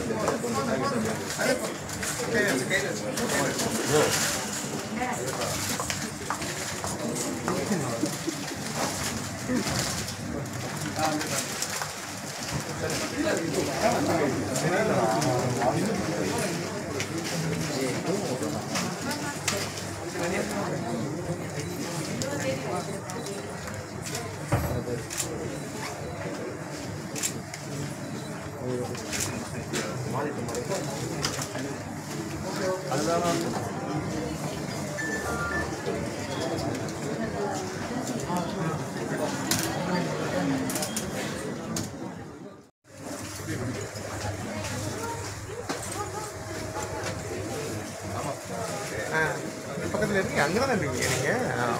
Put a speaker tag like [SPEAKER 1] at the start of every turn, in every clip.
[SPEAKER 1] ஆ பக்கத்தில் இருக்கீங்க அங்கே தானே இருக்கீங்க நீங்கள்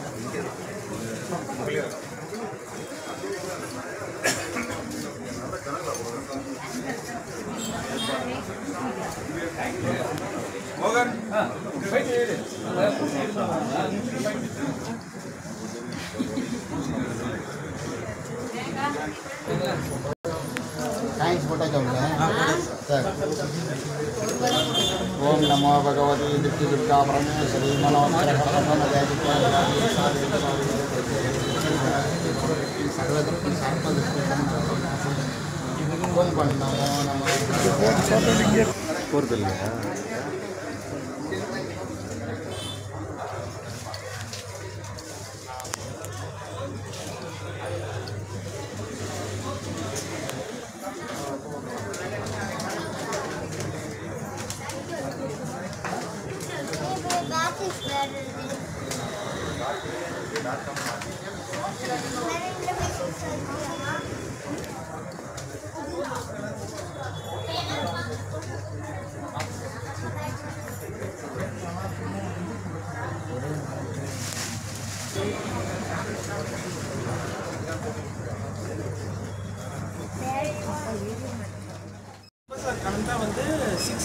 [SPEAKER 2] थैंक्स फोटो जाऊंगा सर ओम नमो भगवती दिव्य दुर्गा परमेश्वरी मनोहर ओम नमो नमो
[SPEAKER 1] போகிறது இல்லையா
[SPEAKER 3] That is better.
[SPEAKER 4] சார் கரண்ட்டாக வந்து சிக்ஸ்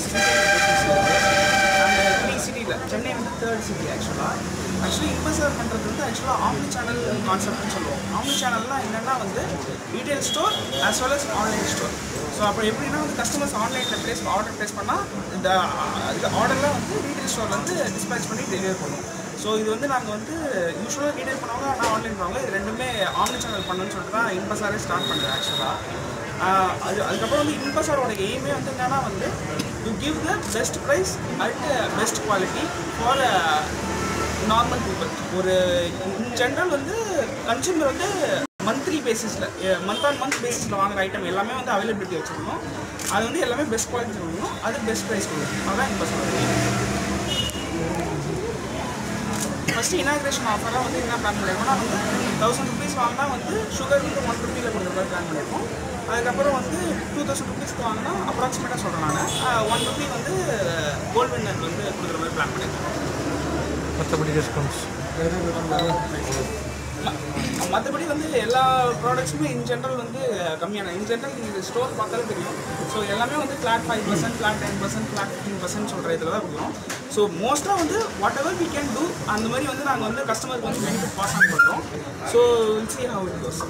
[SPEAKER 4] த்ரீ சிட்டியில் சென்னை வந்து தேர்ட் சிட்டி ஆக்சுவலாக ஆக்சுவலி இம்பசார் பண்ணுறது வந்து ஆக்சுவலாக ஆம்னி சேனல் கான்செப்ட்னு சொல்லுவோம் ஆம்னி சேனல்லாம் என்னென்னா வந்து retail store as well as online store so அப்போ எப்படின்னா வந்து கஸ்டமர்ஸ் ஆன்லைனில் ப்ளேஸ் ஆர்டர் ப்ளேஸ் பண்ணால் இந்த இந்த ஆர்டர்லாம் வந்து ரீட்டைல் ஸ்டோர்லேருந்து டிஸ்பேச் பண்ணி டெலிவர் பண்ணுவோம் ஸோ இது வந்து நாங்கள் வந்து யூஸ்வலாக ரீட்டைல் பண்ணுவாங்க ஆனால் ஆன்லைன் பண்ணுவாங்க இது ரெண்டுமே ஆன்லைன் சேனல் பண்ணணும்னு சொல்லிட்டு தான் இன்பசாரே ஸ்டார்ட் பண்ணுறேன் ஆக்சுவலாக ஆஹ் அது அதுக்கப்புறம் வந்து இன்பஸாரோட எய்மே வந்து என்னன்னா வந்து to give the best price at best quality for normal people ஒரு இன் ஜென்ரல் வந்து கன்சியூமர் வந்து மந்த்லி பேசிஸில் மந்த் ஆன் மந்த் பேசிஸில் வாங்குற ஐட்டம் எல்லாமே வந்து அவைலபிலிட்டி வச்சுருக்கணும் அது வந்து எல்லாமே பெஸ்ட் குவாலிட்டி கொடுக்கணும் அது பெஸ்ட் ப்ரைஸ் கொடுக்கணும் அதுதான் இன்பஸாரோட ஃபஸ்ட்டு இனாக்ரேஷன் ஆஃபராக வந்து என்ன பிளான் பண்ணியிருக்கோம்னா வந்து தௌசண்ட் ருபீஸ் வாங்கினா வந்து சுகர் வந்து ஒன் ருபீயில் கொடுக்குற மாதிரி பிளான் பண்ணியிருக்கோம் அதுக்கப்புறம் வந்து டூ தௌசண்ட் ருபீஸ்க்கு வாங்கினா அப்ராக்சிமேட்டாக சொல்கிறேன் நான் ஒன் ருபி வந்து கோல்ட் வின்னர் வந்து கொடுக்குற மாதிரி பிளான் பண்ணியிருக்கோம்
[SPEAKER 1] மற்றபடி டிஸ்கவுண்ட்ஸ்
[SPEAKER 4] மற்றபடி வந்து எல்லா ப்ராடக்ட்ஸுமே இன் ஜென்ரல் வந்து கம்மியான இன் ஜென்ரல் நீங்கள் ஸ்டோர் பார்த்தாலே தெரியும் ஸோ எல்லாமே வந்து flat five percent flat ten percent flat fifteen percent சொல்கிற இதில் தான் இருக்கிறோம் ஸோ மோஸ்ட்டாக வந்து whatever we can do அந்த மாதிரி வந்து நாங்கள் வந்து கஸ்டமருக்கு வந்து பெனிஃபிட் பாஸ் ஆன் பண்ணுறோம் so will see how it goes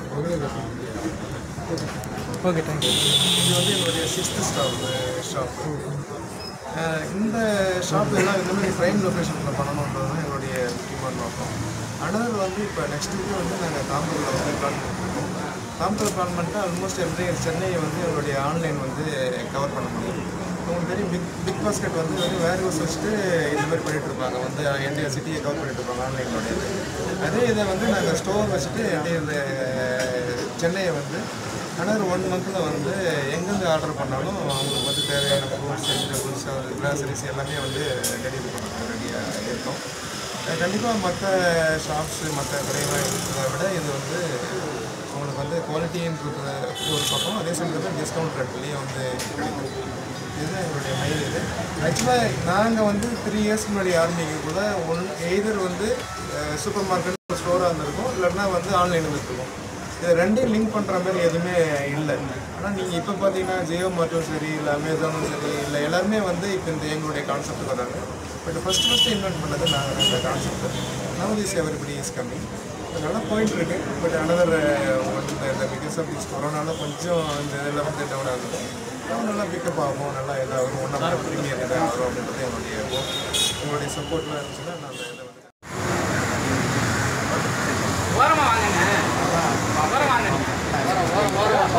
[SPEAKER 1] okay thank you
[SPEAKER 5] இது வந்து என்னுடைய சிக்ஸ்த்து ஸ்டாப் ஷாப்பு இந்த ஷாப் எல்லாம் இந்த மாதிரி ப்ரைம் லொக்கேஷனில் பண்ணணுன்றது தான் என்னுடைய முக்கியமான நோக்கம் அனதர் வந்து இப்போ நெக்ஸ்ட் வீக் வந்து நாங்கள் தாம்பூரில் வந்து பிளான் பண்ணிருக்கோம் தாம்பூர் பிளான் பண்ணிட்டு ஆல்மோஸ்ட் எவ்ரி சென்னையை வந்து எங்களுடைய ஆன்லைன் வந்து கவர் பண்ண முடியும் உங்களுக்கு தெரியும் பிக் பிக் பாஸ்கெட் வந்து வெறும் வேர் ஹவுஸ் வச்சுட்டு இந்த மாதிரி பண்ணிட்டு இருப்பாங்க வந்து என்டைய சிட்டியை கவர் பண்ணிட்டு இருப்பாங்க ஆன்லைனோடைய அதே இதை வந்து நாங்கள் ஸ்டோர் வச்சுட்டு அப்படியே இந்த சென்னையை வந்து ஆனால் ஒன் மந்தில் வந்து எங்கெங்கே ஆர்டர் பண்ணாலும் அவங்களுக்கு வந்து தேவையான ஃப்ரூட்ஸ் வெஜிடபிள்ஸ் கிராசரிஸ் எல்லாமே வந்து டெலிவரி பண்ண ரெடியாக இருக்கும் கண்டிப்பாக மற்ற ஷாப்ஸு மற்ற கடைகளாக இருக்கிறத விட இது வந்து உங்களுக்கு வந்து குவாலிட்டின்றது ஒரு பக்கம் அதே சமயத்தில் டிஸ்கவுண்ட் ரேட்லேயே வந்து கிடைக்கும் இதுதான் எங்களுடைய மெயின் இது ஆக்சுவலாக நாங்கள் வந்து த்ரீ இயர்ஸ்க்கு முன்னாடி ஆரம்பிக்கக்குள்ள ஒன் எய்தர் வந்து சூப்பர் மார்க்கெட் ஸ்டோராக இருந்திருக்கும் இல்லைன்னா வந்து ஆன்லைன் இருந்திருக்கும் இது ரெண்டையும் லிங்க் பண்ணுற மாதிரி எதுவுமே இல்லை ஆனால் நீங்கள் இப்போ பார்த்தீங்கன்னா ஜியோ மார்ட்டும் சரி இல்லை அமேசானும் சரி இல்லை எல்லாருமே வந்து இப்போ இந்த எங்களுடைய கான்செப்ட் வராங்க பட் ஃபஸ்ட் ஃபஸ்ட்டு இன்வென்ட் பண்ணது நாங்கள் இந்த concept now this everybody is கம்மி நல்லா போயிட்டு இருக்கு பட் அனதர் ஒன் இந்த பிகாஸ் ஆஃப் திஸ் கொரோனால கொஞ்சம் இந்த இதில் வந்து டவுன் ஆகுது இன்னும் நல்லா பிக்கப் ஆகும் நல்லா இதாகும் ஒன்றா ப்ரீமியர் இதாகும் அப்படின்றது என்னுடைய hope. உங்களுடைய சப்போர்ட்லாம் இருந்துச்சுன்னா நான் அந்த இதை வந்து
[SPEAKER 4] ஓரமா வாங்கங்க ஓரம் வாங்க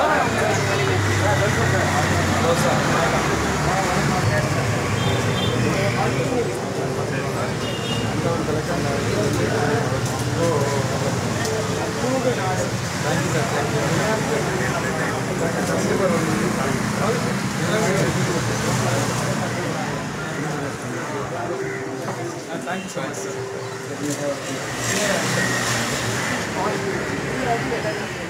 [SPEAKER 4] தேங்க்யூ ஸோ மச் சார்